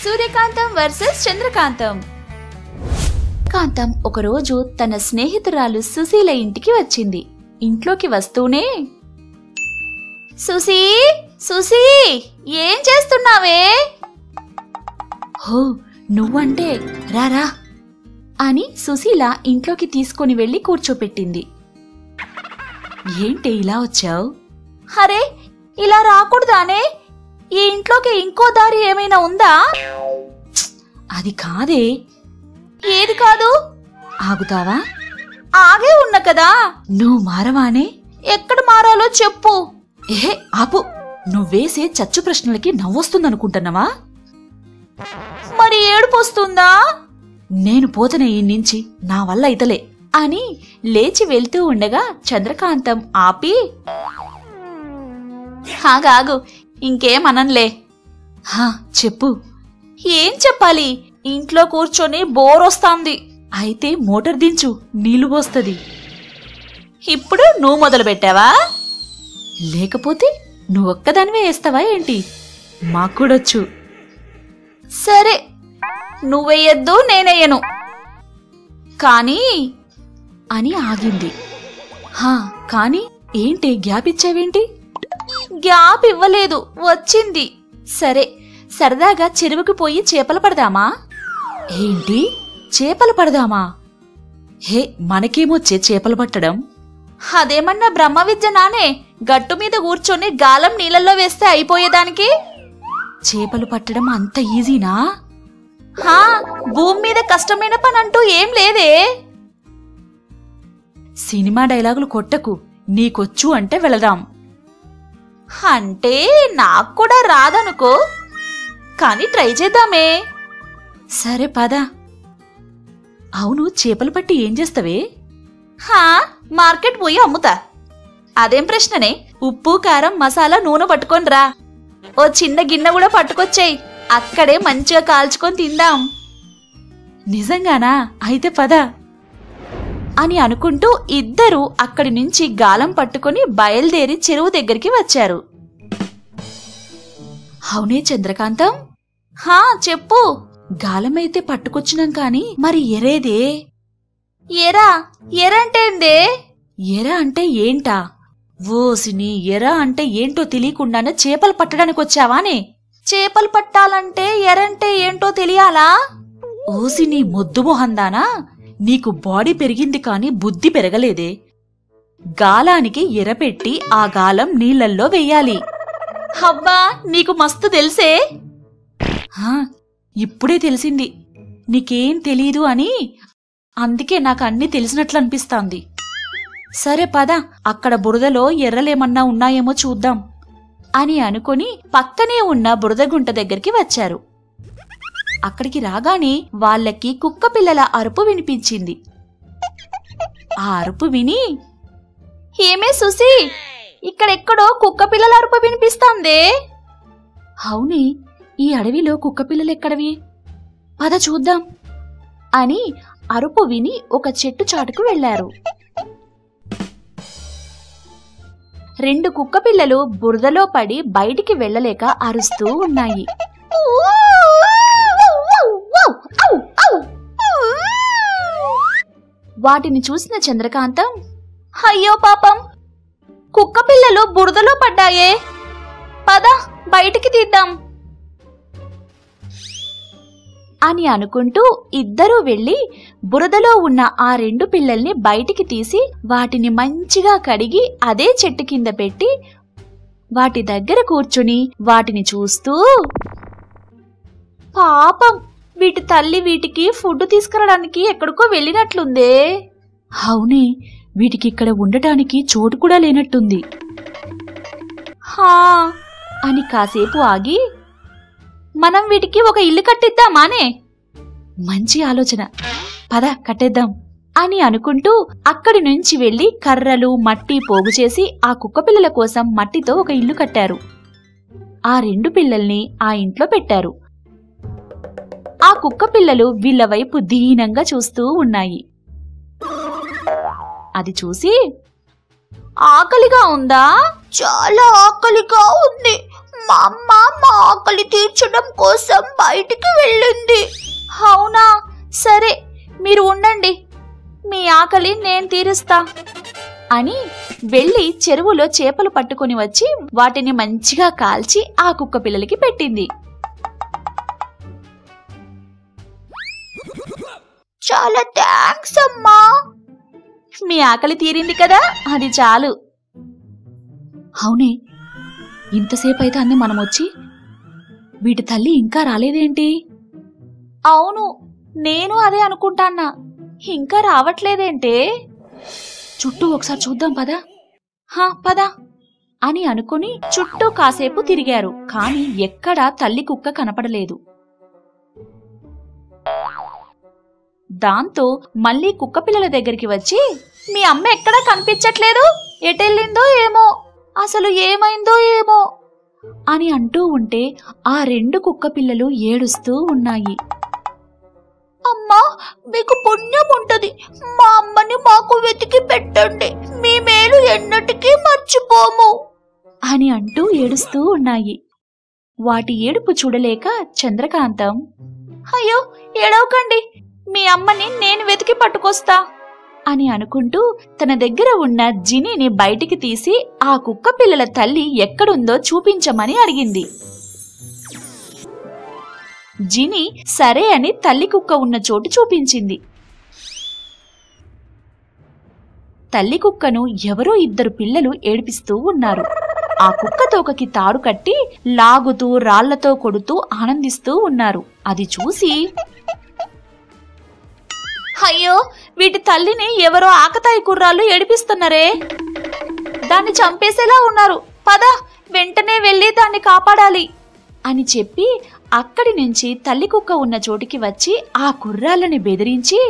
సూర్యకాంతం versus చంద్రకాంతం కాంతం ఒకరోజు తన స్నేహితురాలు సుశీల ఇంటికి వచ్చింది ఇంట్లోకి వస్తూనే సుశీ సుశీ ఏం చేస్తున్నావే హో నువ్వంటే రారా అని సుశీల ఇంట్లోకి తీసుకొని వెళ్లి కూర్చోపెట్టింది ఏంటి ఇలా వచ్చావు అరే ఇలా రాకూడదానే ఈ ఇంట్లోకి ఇంకో దారి ఏమైనా ఉందా ఛ్! అది కాదే ఏది కాదు ఆగుతావా ఆగే ఉన్న కదా నువ్వు మారవానే ఎక్కడ మారాలో చెప్పు ఏ ఆపు నువ్వేసే చచ్చు ప్రశ్నలకి నవ్వొస్తుందనుకుంటున్నావా మరి ఏడుపు వస్తుందా నేను పోతనే ఈ నుంచి నా వల్ల ఇతలే అని లేచి వెళ్తూ ఉండగా చంద్రకాంతం ఆపి ఆగాగు ఇంకేమనంలే హా చెప్పు ఏం చెప్పాలి ఇంట్లో కూర్చొని బోర్ వస్తాంది అయితే మోటార్ దించు నీళ్లు పోస్తుంది ఇప్పుడు నువ్వు మొదలు పెట్టావా లేకపోతే నువ్వొక్కదానివే వేస్తావా ఏంటి మాక్కూడొచ్చు సరే నువ్వెయ్యొద్దు నేనెయ్యను కానీ అని ఆగింది హా కానీ ఏంటి గ్యాప్ ఇచ్చావేంటి గ్యాప్ ఇవ్వలేదు వచ్చింది సరే సరదాగా చెరువుకి పోయి చేపలు పడదామా ఏంటి చేపలు పడదామా హే మనకేమొచ్చే చేపలు పట్టడం అదేమన్నా బ్రహ్మ విద్య నానే గట్టు మీద కూర్చొని గాలం నీళ్ళల్లో వేస్తే అయిపోయేదానికి చేపలు పట్టడం అంత ఈజీనా హా భూమి మీద కష్టమైన పని అంటూ ఏం లేదే సినిమా డైలాగులు కొట్టకు నీకొచ్చు అంటే వెళదాం అంటే నాకు కూడా రాదనుకో కానీ ట్రై చేద్దామే సరే పద అవును చేపలు పట్టి ఏం చేస్తావే హా మార్కెట్ పోయి అమ్ముతా అదేం ప్రశ్ననే ఉప్పు కారం మసాలా నూనె పట్టుకొని రా ఓ చిన్న గిన్నె కూడా పట్టుకొచ్చేయ్ అక్కడే మంచిగా కాల్చుకొని తిందాం నిజంగానా అయితే పద అని అనుకుంటూ ఇద్దరూ అక్కడి నుంచి గాలం పట్టుకొని బయలుదేరి చెరువు దగ్గరికి వచ్చారు అవునే చంద్రకాంతం హా చెప్పు గాలమైతే పట్టుకొచ్చినాం కాని మరి ఎరేదే ఎరా ఎరంటేందే ఎర అంటే ఏంటా ఓసిని ఎర అంటే ఏంటో తెలియకుండానే చేపలు పట్టడానికి వచ్చావానే చేపలు పట్టాలంటే ఎరంటే ఏంటో తెలియాలా ఓసిని మొద్దు మొహందానా నీకు బాడీ పెరిగింది కాని బుద్ధి పెరగలేదే గాలానికి ఎరపెట్టి ఆ గాలం నీళ్ళల్లో వెయ్యాలి హవ్వా నీకు మస్తు తెలుసే హా, ఇప్పుడే తెలిసింది నీకేం తెలీదు అని అందుకే నాకు అన్నీ తెలిసినట్లు అనిపిస్తాంది సరే పద అక్కడ బురదలో ఎర్రలేమన్నా ఉన్నాయేమో చూద్దాం అని అనుకుని పక్కనే ఉన్న బురదగుంట దగ్గరికి వచ్చారు అక్కడికి రాగానే వాళ్ళకి కుక్క పిల్లల అరుపు వినిపించింది ఆ అరుపు విని ఏమే సుసి ఇక్కడెక్కడో కుక్క పిల్లల అరుపు వినిపిస్తాందే అవునే ఈ అడవిలో కుక్క పిల్లలెక్కడవి పద చూద్దాం అని అరుపు విని ఒక చెట్టు చాటుకు వెళ్లారు రెండు కుక్క పిల్లలు బురదలో పడి బయటికి వెళ్ళలేక అరుస్తూ ఉన్నాయి వాటిని చూసిన చంద్రకాంతం అయ్యో పాపం కుక్క పిల్లలు బురదలో పడ్డాయే పద బయటికి తీద్దాం అని అనుకుంటూ ఇద్దరూ వెళ్లి బురదలో ఉన్న ఆ రెండు పిల్లల్ని బయటికి తీసి వాటిని మంచిగా కడిగి అదే చెట్టు కింద పెట్టి వాటి దగ్గర కూర్చుని వాటిని చూస్తూ పాపం వీటి తల్లి వీటికి ఫుడ్ తీసుకురావడానికి ఎక్కడికో వెళ్ళినట్లుందే అవునే వీటికి ఇక్కడ ఉండటానికి చోటు కూడా లేనట్టుంది హా అని కాసేపు ఆగి మనం వీటికి ఒక ఇల్లు కట్టిద్దామానే మంచి ఆలోచన పద కట్టేద్దాం అని అనుకుంటూ అక్కడి నుంచి వెళ్లి కర్రలు మట్టి పోగు చేసి ఆ కుక్క పిల్లల కోసం మట్టితో ఒక ఇల్లు కట్టారు ఆ రెండు పిల్లల్ని ఆ ఇంట్లో పెట్టారు ఆ కుక్క పిల్లలు వీళ్ళ వైపు దీనంగా చూస్తూ ఉన్నాయి అది చూసి ఆకలిగా ఉందా చాలా ఆకలిగా ఉంది మా అమ్మ మా ఆకలి తీర్చడం కోసం బయటికి వెళ్ళింది అవునా సరే మీరు ఉండండి మీ ఆకలి నేను తీరుస్తా అని వెళ్ళి చెరువులో చేపలు పట్టుకొని వచ్చి వాటిని మంచిగా కాల్చి ఆ కుక్క పిల్లలకి పెట్టింది చాలా థ్యాంక్స్ అమ్మా మీ ఆకలి తీరింది కదా అది చాలు అవునే ఇంతసేపు అయితే అన్ని మనం వచ్చి వీటి తల్లి ఇంకా రాలేదేంటి అవును నేను అదే అనుకుంటాన్నా ఇంకా రావట్లేదేంటే చుట్టూ ఒకసారి చూద్దాం పదా హా పదా అని అనుకుని చుట్టూ కాసేపు తిరిగారు కాని ఎక్కడా తల్లి కుక్క కనపడలేదు దాంతో మళ్ళీ కుక్క పిల్లల దగ్గరికి వచ్చి మీ అమ్మ ఎక్కడా కనిపించట్లేదు ఎటెళ్ళిందో ఏమో అసలు ఏమైందో ఏమో అని అంటూ ఉంటే ఆ రెండు కుక్క పిల్లలు ఏడుస్తూ ఉన్నాయి అమ్మా మీకు పుణ్యం ఉంటది మా అమ్మని మాకు వెతికి పెట్టండి మీ మేలు ఎన్నటికీ మర్చిపోము అని అంటూ ఏడుస్తూ ఉన్నాయి వాటి ఏడుపు చూడలేక చంద్రకాంతం అయ్యో ఏడవకండి మీ అమ్మని నేను వెతికి పట్టుకొస్తా అని అనుకుంటూ తన దగ్గర ఉన్న జినీని బయటికి తీసి ఆ కుక్క పిల్లల తల్లి ఎక్కడుందో చూపించమని అడిగింది జిని సరే అని తల్లి కుక్క ఉన్న చోటు చూపించింది తల్లి కుక్కను ఎవరో ఇద్దరు పిల్లలు ఏడిపిస్తూ ఉన్నారు ఆ కుక్క తోకకి తాడు కట్టి లాగుతూ రాళ్లతో కొడుతూ ఆనందిస్తూ ఉన్నారు అది చూసి అయ్యో వీటి తల్లిని ఎవరో ఆకతాయి కుర్రాళ్ళు ఏడిపిస్తున్నారే దాన్ని చంపేసేలా ఉన్నారు పద వెంటనే వెళ్ళి దాన్ని కాపాడాలి అని చెప్పి అక్కడి నుంచి తల్లి కుక్క ఉన్న చోటికి వచ్చి ఆ కుర్రాళ్ళని బెదిరించి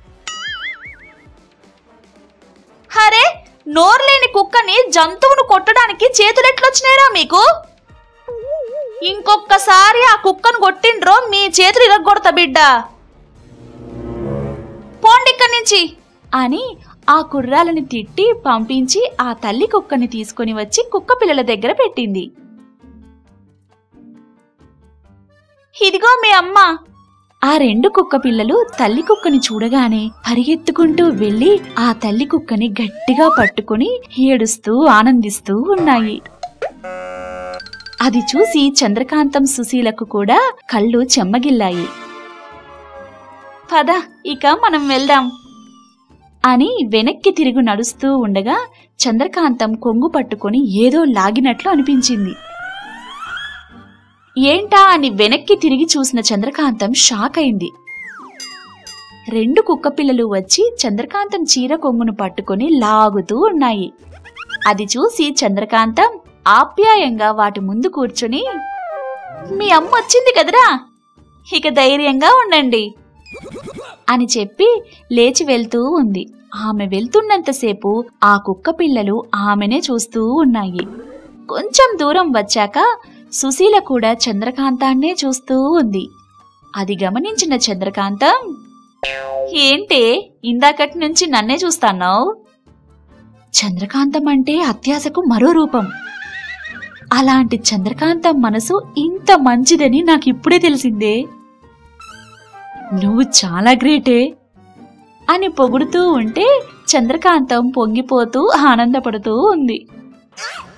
హరే నోర్లేని కుక్కని జంతువును కొట్టడానికి చేతులెట్లొచ్చినారా మీకు ఇంకొక్కసారి ఆ కుక్కను కొట్టిండ్రో మీ చేతులు ఇరగొడతా బిడ్డ పోండి ఇక్కడి నుంచి అని ఆ కుర్రాలని తిట్టి పంపించి ఆ తల్లి కుక్కని తీసుకొని వచ్చి కుక్క పిల్లల దగ్గర పెట్టింది ఇదిగో మీ అమ్మ ఆ రెండు కుక్క పిల్లలు తల్లి కుక్కని చూడగానే పరిగెత్తుకుంటూ వెళ్లి ఆ తల్లి కుక్కని గట్టిగా పట్టుకుని ఏడుస్తూ ఆనందిస్తూ ఉన్నాయి అది చూసి చంద్రకాంతం సుశీలకు కూడా కళ్ళు చెమ్మగిల్లాయి పద ఇక మనం వెళ్దాం అని వెనక్కి తిరిగి నడుస్తూ ఉండగా చంద్రకాంతం కొంగు పట్టుకొని ఏదో లాగినట్లు అనిపించింది ఏంటా అని వెనక్కి తిరిగి చూసిన చంద్రకాంతం షాక్ అయింది రెండు కుక్కపిల్లలు వచ్చి చంద్రకాంతం చీర కొంగును పట్టుకొని లాగుతూ ఉన్నాయి అది చూసి చంద్రకాంతం ఆప్యాయంగా వాటి ముందు కూర్చుని మీ అమ్మ వచ్చింది కదరా ఇక ధైర్యంగా ఉండండి అని చెప్పి లేచి వెళ్తూ ఉంది ఆమె వెళ్తున్నంతసేపు ఆ కుక్క పిల్లలు ఆమెనే చూస్తూ ఉన్నాయి కొంచెం దూరం వచ్చాక సుశీల కూడా చంద్రకాంతాన్నే చూస్తూ ఉంది అది గమనించిన చంద్రకాంతం ఏంటే ఇందాకటి నుంచి నన్నే చూస్తాన్నావు చంద్రకాంతం అంటే అత్యాశకు మరో రూపం అలాంటి చంద్రకాంతం మనసు ఇంత మంచిదని నాకు ఇప్పుడే తెలిసిందే నువ్వు చాలా గ్రేటే అని పొగుడుతూ ఉంటే చంద్రకాంతం పొంగిపోతూ ఆనందపడుతూ ఉంది